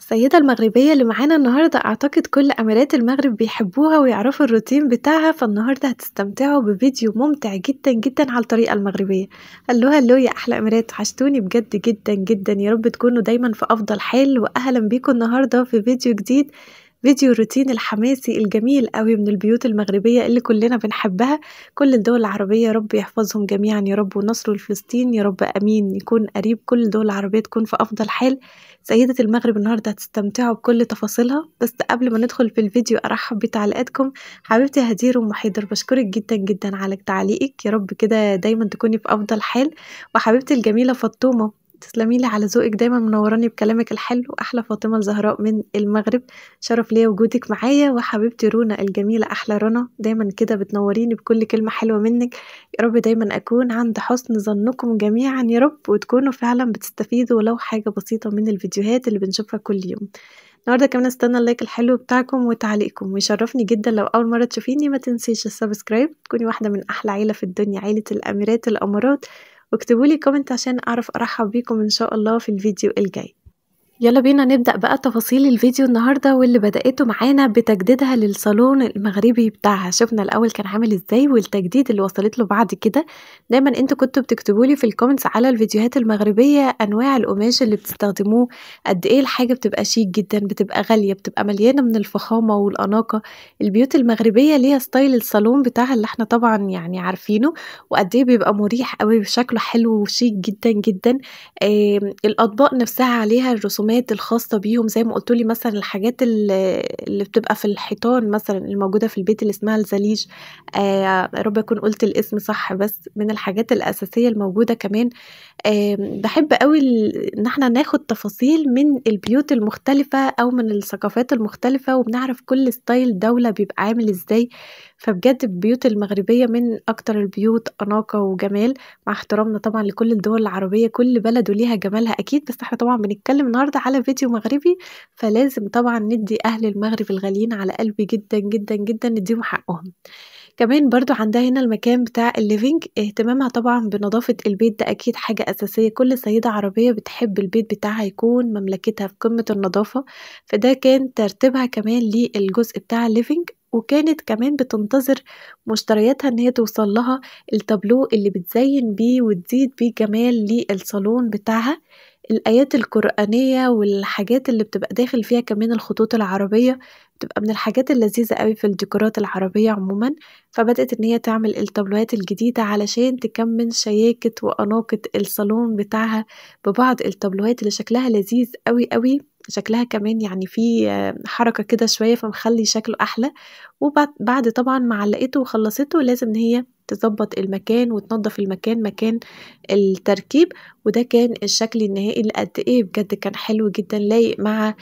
السيدة المغربية اللي معانا النهاردة أعتقد كل أميرات المغرب بيحبوها ويعرفوا الروتين بتاعها فالنهاردة هتستمتعوا بفيديو ممتع جدا جدا على الطريقة المغربية هلو هلو يا أحلى أميرات وحشتوني بجد جدا جدا يا رب تكونوا دايما في أفضل حال وأهلا بيكم النهاردة في فيديو جديد فيديو الروتين الحماسي الجميل قوي من البيوت المغربية اللي كلنا بنحبها كل الدول العربية يا رب يحفظهم جميعا يا رب ونصر لفلسطين يا رب أمين يكون قريب كل الدول العربية تكون في أفضل حال سيدة المغرب النهاردة هتستمتعوا بكل تفاصيلها بس قبل ما ندخل في الفيديو أرحب بتعليقاتكم حبيبتي هدير أم حيدر بشكرك جدا جدا على تعليقك يا رب كده دايما تكوني في أفضل حال وحبيبتي الجميلة فطومة تسلمي لي على ذوقك دايما منوراني بكلامك الحلو احلى فاطمه الزهراء من المغرب شرف ليا وجودك معايا وحبيبتي رونا الجميله احلى رنا دايما كده بتنوريني بكل كلمه حلوه منك يا رب دايما اكون عند حسن ظنكم جميعا يا رب وتكونوا فعلا بتستفيدوا ولو حاجه بسيطه من الفيديوهات اللي بنشوفها كل يوم النهارده كمان استنى اللايك الحلو بتاعكم وتعليقكم ويشرفني جدا لو اول مره تشوفيني ما تنسيش السبسكرايب تكوني واحده من احلى عيله في الدنيا عيله الاميرات الامارات واكتبوا لي كومنت عشان اعرف ارحب بيكم ان شاء الله في الفيديو الجاي يلا بينا نبدأ بقى تفاصيل الفيديو النهاردة واللي بدأته معانا بتجديدها للصالون المغربي بتاعها شفنا الأول كان عامل ازاي والتجديد اللي وصلت له بعد كده دايما انتوا كنتوا بتكتبوا لي في الكومنتس على الفيديوهات المغربية أنواع القماش اللي بتستخدموه قد ايه الحاجة بتبقى شيك جدا بتبقى غالية بتبقى مليانة من الفخامة والأناقة البيوت المغربية ليها ستايل الصالون بتاعها اللي احنا طبعا يعني عارفينه وقد ايه بيبقى مريح قوي وشكله حلو وشيك جدا جدا آه الأطباق نفسها عليها الرسومات الرسومات الخاصة بيهم زي ما قلتولي مثلا الحاجات اللي بتبقى في الحيطان مثلا الموجودة في البيت اللي اسمها الزليج آه رب أكون قلت الاسم صح بس من الحاجات الأساسية الموجودة كمان آه بحب قوي إن احنا ناخد تفاصيل من البيوت المختلفة أو من الثقافات المختلفة وبنعرف كل ستايل دولة بيبقى عامل ازاي فبجد البيوت المغربية من أكتر البيوت أناقة وجمال مع احترامنا طبعا لكل الدول العربية كل بلد وليها جمالها أكيد بس احنا طبعا بنتكلم النهاردة على فيديو مغربي فلازم طبعا ندي أهل المغرب الغاليين على قلبي جدا جدا جدا نديهم حقهم كمان برضو عندها هنا المكان بتاع الليفينج اهتمامها طبعا بنظافة البيت ده أكيد حاجة أساسية كل سيدة عربية بتحب البيت بتاعها يكون مملكتها في قمة النظافة فده كان ترتيبها كمان للجزء بتاع الليفينج وكانت كمان بتنتظر مشترياتها ان هي توصل لها التابلو اللي بتزين بيه وتزيد بيه جمال للصالون بتاعها الآيات القرآنية والحاجات اللي بتبقى داخل فيها كمان الخطوط العربية بتبقى من الحاجات اللذيذة قوي في الديكورات العربية عموما فبدأت إن هي تعمل التابلوهات الجديدة علشان تكمل شياكة وأناقة الصالون بتاعها ببعض التابلوهات اللي شكلها لذيذ قوي قوي شكلها كمان يعني في حركة كده شوية فمخلي شكله أحلى وبعد بعد طبعا ما علقته وخلصته لازم إن هي تظبط المكان وتنظف المكان مكان التركيب وده كان الشكل النهائي اللي قد ايه بجد كان حلو جدا لايق مع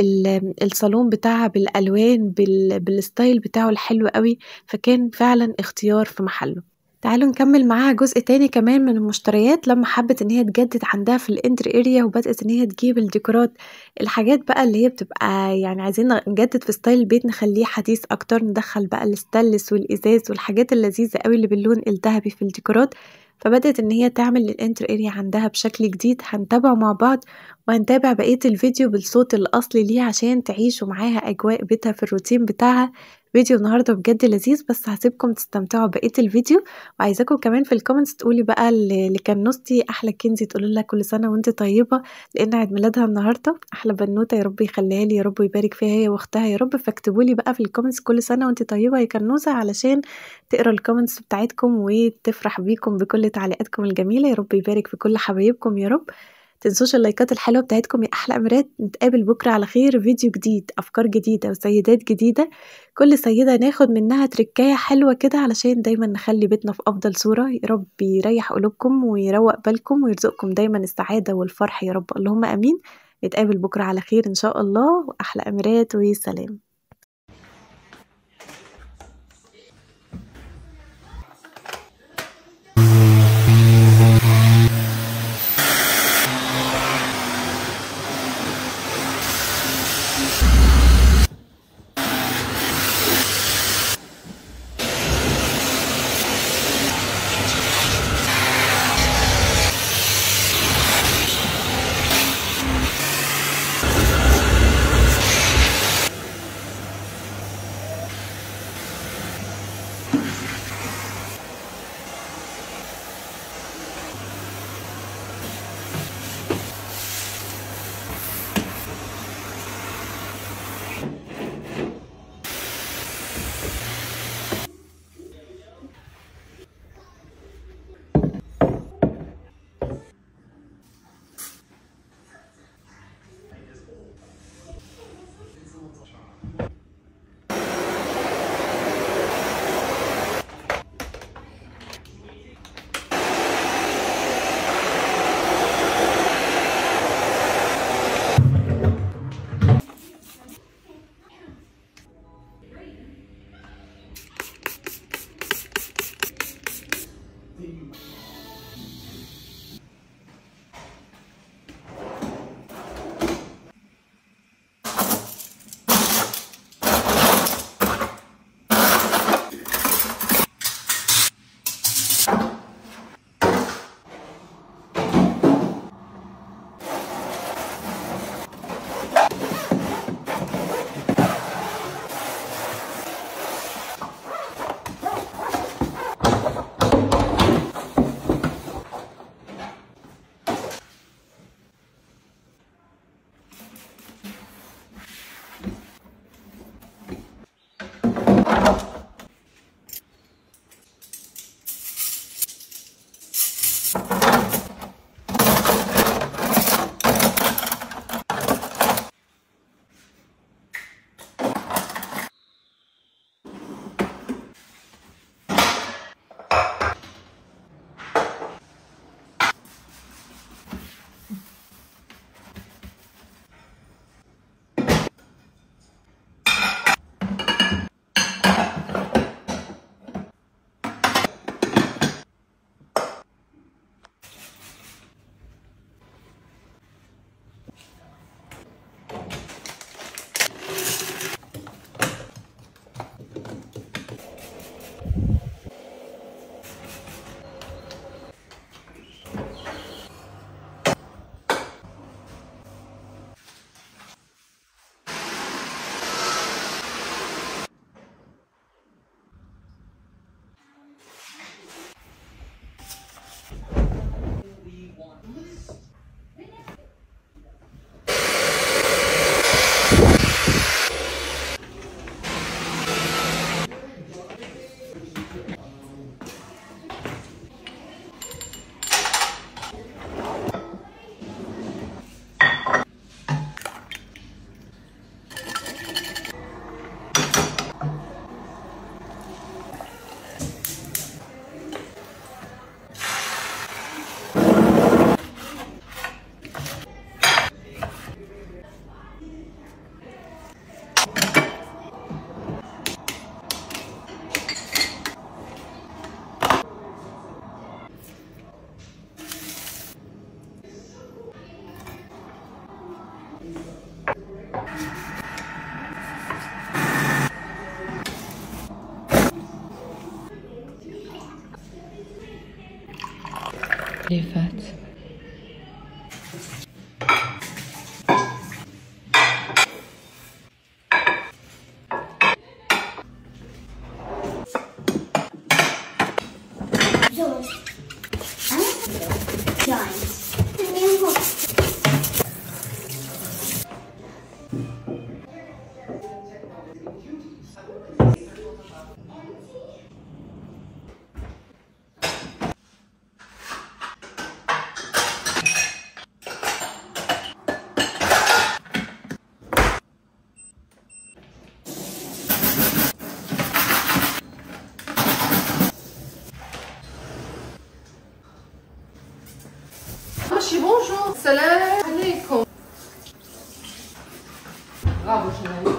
الصالون بتاعها بالالوان بالستايل بتاعه الحلو قوي فكان فعلا اختيار في محله تعالوا نكمل معاها جزء تاني كمان من المشتريات لما حبت ان هي تجدد عندها في الانتر اريا وبدأت ان هي تجيب الديكورات الحاجات بقى اللي هي بتبقى يعني عايزين نجدد في ستايل البيت نخليه حديث اكتر ندخل بقى الستانلس والازاز والحاجات اللذيذة قوي اللي باللون الذهبي في الديكورات فبدأت ان هي تعمل الانتر اريا عندها بشكل جديد هنتابعه مع بعض وهنتابع بقية الفيديو بالصوت الأصلي ليه عشان تعيشوا معاها أجواء بيتها في الروتين بتاعها فيديو النهاردة بجد لذيذ بس هسيبكم تستمتعوا بقية الفيديو وعايزاكم كمان في الكومنتس تقولي بقى لكنوستي أحلى كنزي تقولوا لها كل سنة وانت طيبة لأن عيد ميلادها النهاردة أحلى بنوتة يا رب يخليها لي يا رب ويبارك فيها هي وأختها يا رب فاكتبوا لي بقى في الكومنتس كل سنة وانت طيبة يا كنوسة علشان تقرا الكومنتس بتاعتكم وتفرح بيكم بكل تعليقاتكم الجميلة يا رب يبارك في كل حبايبكم يا رب تنسوش اللايكات الحلوة بتاعتكم يا أحلى أميرات نتقابل بكرة على خير فيديو جديد أفكار جديدة وسيدات جديدة كل سيدة ناخد منها تركاية حلوة كده علشان دايما نخلي بيتنا في أفضل صورة يا رب يريح قلوبكم ويروق بالكم ويرزقكم دايما السعادة والفرح يا رب اللهم أمين نتقابل بكرة على خير إن شاء الله وأحلى أميرات وسلام اللي فات George. Huh? Giants. The new book. ماشي بونجور السلام عليكم برافو شنو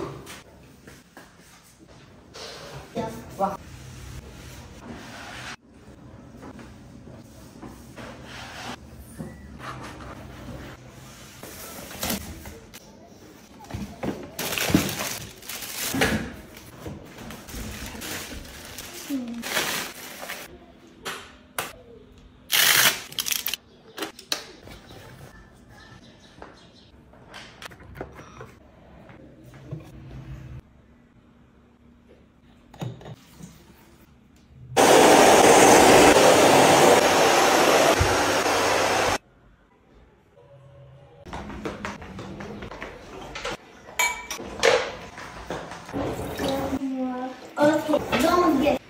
Okay, don't get.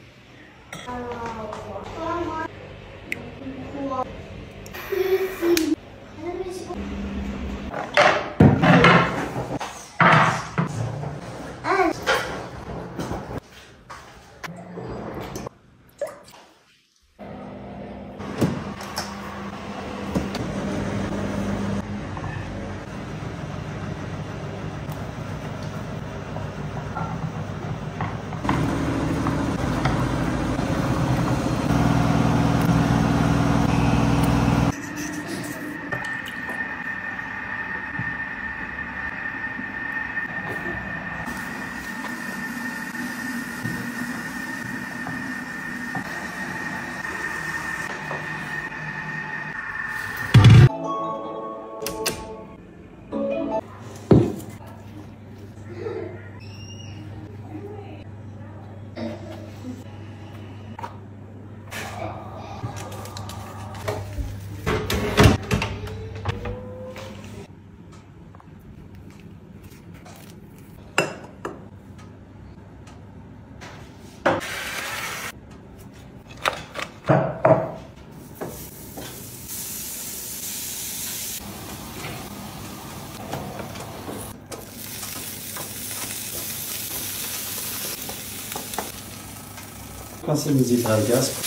كنصيب نزيد على الغاز